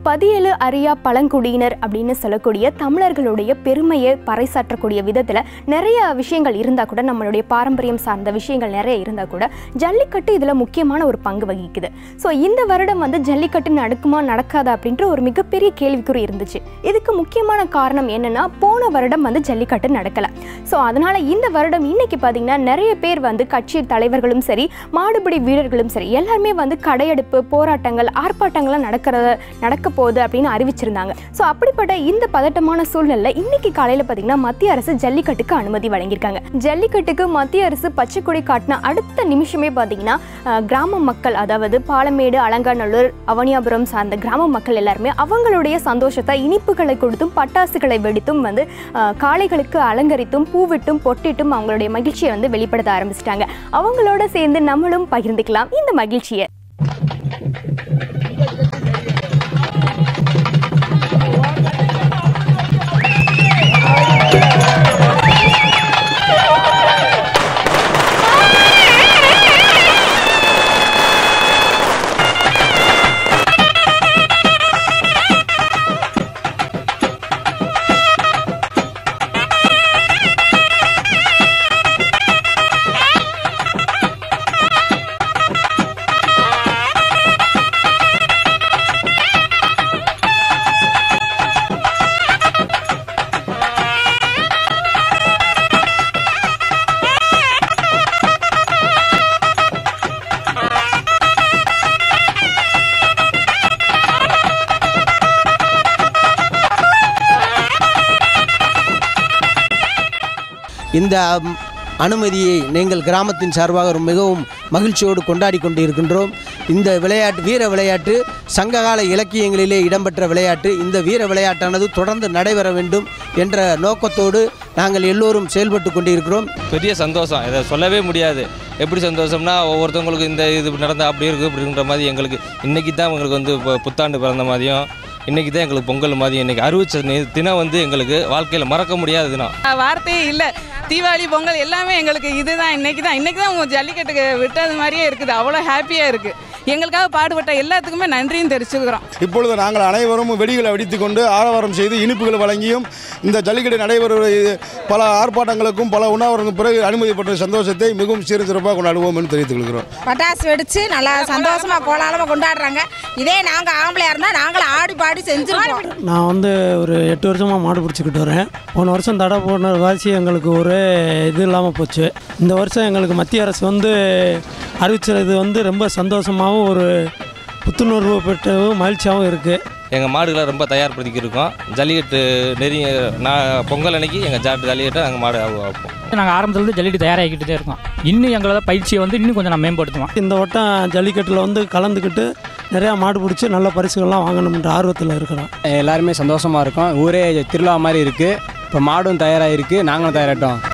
பதியேழு அரியா பழங்குடியினர் அப்படின்னு சொல்லக்கூடிய தமிழர்களுடைய பெருமையை பறைசாற்றக்கூடிய விதத்தில் நிறைய விஷயங்கள் இருந்தால் கூட நம்மளுடைய பாரம்பரியம் சார்ந்த விஷயங்கள் நிறைய இருந்தால் கூட ஜல்லிக்கட்டு இதில் முக்கியமான ஒரு பங்கு வகிக்குது ஸோ இந்த வருடம் வந்து ஜல்லிக்கட்டு நடக்குமா நடக்காதா அப்படின்ற ஒரு மிகப்பெரிய கேள்விக்குறி இருந்துச்சு இதுக்கு முக்கியமான காரணம் என்னன்னா போன வருடம் வந்து ஜல்லிக்கட்டு நடக்கலை ஸோ அதனால் இந்த வருடம் இன்னைக்கு பார்த்தீங்கன்னா நிறைய பேர் வந்து கட்சி தலைவர்களும் சரி மாடுபிடி வீரர்களும் சரி எல்லாருமே வந்து கடையெடுப்பு போராட்டங்கள் ஆர்ப்பாட்டங்கள்லாம் நடக்கிறத நடக்க போகுது அப்படின்னு அறிவிச்சிருந்தாங்க ஸோ அப்படிப்பட்ட இந்த பதட்டமான சூழ்நிலையில் இன்னைக்கு காலையில் பார்த்தீங்கன்னா மத்திய அரசு ஜல்லிக்கட்டுக்கு அனுமதி வழங்கியிருக்காங்க ஜல்லிக்கட்டுக்கு மத்திய அரசு பச்சைக்கொடி காட்டின அடுத்த நிமிஷமே பார்த்தீங்கன்னா அஹ், கிராம மக்கள் அதாவது பாலமேடு அலங்காநல்லூர் அவனியாபுரம் சார்ந்த கிராம மக்கள் எல்லாருமே அவங்களுடைய சந்தோஷத்தை இனிப்புகளை கொடுத்தும் பட்டாசுகளை வெடித்தும் வந்து அஹ், காளைகளுக்கு அலங்கரித்தும் பூவிட்டும் பொட்டிட்டும் அவங்களுடைய மகிழ்ச்சியை வந்து வெளிப்படுத்த ஆரம்பிச்சிட்டாங்க அவங்களோட சேர்ந்து நம்மளும் பகிர்ந்துக்கலாம் இந்த மகிழ்ச்சியை இந்த ம், அனுமதியை நீங்கள் கிராமத்தின் சார்பாக ஒரு மிகவும் மகிழ்ச்சியோடு கொண்டாடி கொண்டு இருக்கின்றோம் இந்த விளையாட்டு வீர விளையாட்டு சங்ககால இலக்கியங்களிலே இடம்பெற்ற விளையாட்டு இந்த வீர விளையாட்டானது தொடர்ந்து நடைபெற வேண்டும் என்ற நோக்கத்தோடு நாங்கள் எல்லோரும் செயல்பட்டு கொண்டிருக்கிறோம் பெரிய சந்தோஷம் இதை சொல்லவே முடியாது எப்படி சந்தோஷம்னா ஒவ்வொருத்தவங்களுக்கு இந்த இது நடந்தால் அப்படி இருக்குது இப்படின்ற மாதிரி எங்களுக்கு இன்றைக்கி தான் எங்களுக்கு வந்து இப்போ புத்தாண்டு பிறந்த மாதிரியும் இன்றைக்கி தான் எங்களுக்கு பொங்கல் மாதிரியும் இன்றைக்கி அறிவிச்ச நி- தினம் வந்து எங்களுக்கு வாழ்க்கையில் மறக்க முடியாத தினம் வார்த்தையே இல்லை தீபாவளி பொங்கல் எல்லாமே எங்களுக்கு இதுதான் இன்னைக்கு தான் இன்னைக்கு தான் உங்க ஜல்லிக்கட்டுக்கு விட்டது மாதிரியே இருக்குது அவ்வளோ ஹாப்பியாக இருக்குது எங்களுக்காக பாடுபட்ட எல்லாத்துக்குமே நன்றியும் தெரிவிச்சுக்கிறோம் இப்பொழுது நாங்கள் அனைவரும் வெடிகளை வெடித்துக் கொண்டு ஆரவாரம் செய்து இனிப்புகள் வழங்கியும் இந்த ஜல்லிக்கட்டு நடைபெறுவதை பல ஆர்ப்பாட்டங்களுக்கும் பல உண்ணாவிரங்களுக்கும் பிறகு அனுமதி பெற்ற சந்தோஷத்தை மிகவும் சீர சிறப்பாக கொண்டாடுவோம் என்று தெரிவித்துக் கொள்கிறோம் பட்டாசு வெடிச்சு நல்லா சந்தோஷமா கோலாகலமா கொண்டாடுறாங்க இதே நாங்க ஆம்பளையா இருந்தா நாங்களும் ஆடி பாடி செஞ்சிருப்போம் நான் வந்து ஒரு எட்டு வருஷமாக மாடு பிடிச்சிக்கிட்டு வரேன் போன வருஷம் தடை போன வாசி எங்களுக்கு ஒரு இது இல்லாமல் போச்சு இந்த வருஷம் எங்களுக்கு மத்திய அரசு வந்து அறிவிச்சது வந்து ரொம்ப சந்தோஷமாகவும் ஒரு புத்துணர்வு பெற்றவும் மகிழ்ச்சியாகவும் இருக்குது எங்கள் மாடுகளை ரொம்ப தயார்படுத்தி இருக்கோம் ஜல்லிக்கட்டு நெருங்கி நான் பொங்கல் அன்னைக்கு எங்கள் ஜாட்டு ஜல்லிக்கட்டை நாங்கள் மாடு வைப்போம் நாங்கள் ஆரம்பத்துலேருந்து ஜல்லிக்கட்டு தயாராகிக்கிட்டு தான் இருக்கோம் இன்னும் எங்களோட பயிற்சியை வந்து இன்னும் கொஞ்சம் நான் மேம்படுத்துவோம் இந்த வட்டம் ஜல்லிக்கட்டில் வந்து கலந்துக்கிட்டு நிறையா மாடு பிடிச்சி நல்ல பரிசுகள்லாம் வாங்கணுன்ற ஆர்வத்தில் இருக்கிறோம் எல்லாருமே சந்தோஷமாக இருக்கோம் ஊரே திருவிழா மாதிரி இருக்குது இப்போ மாடும் தயாராகிருக்கு நாங்களும் தயாராகிட்டோம்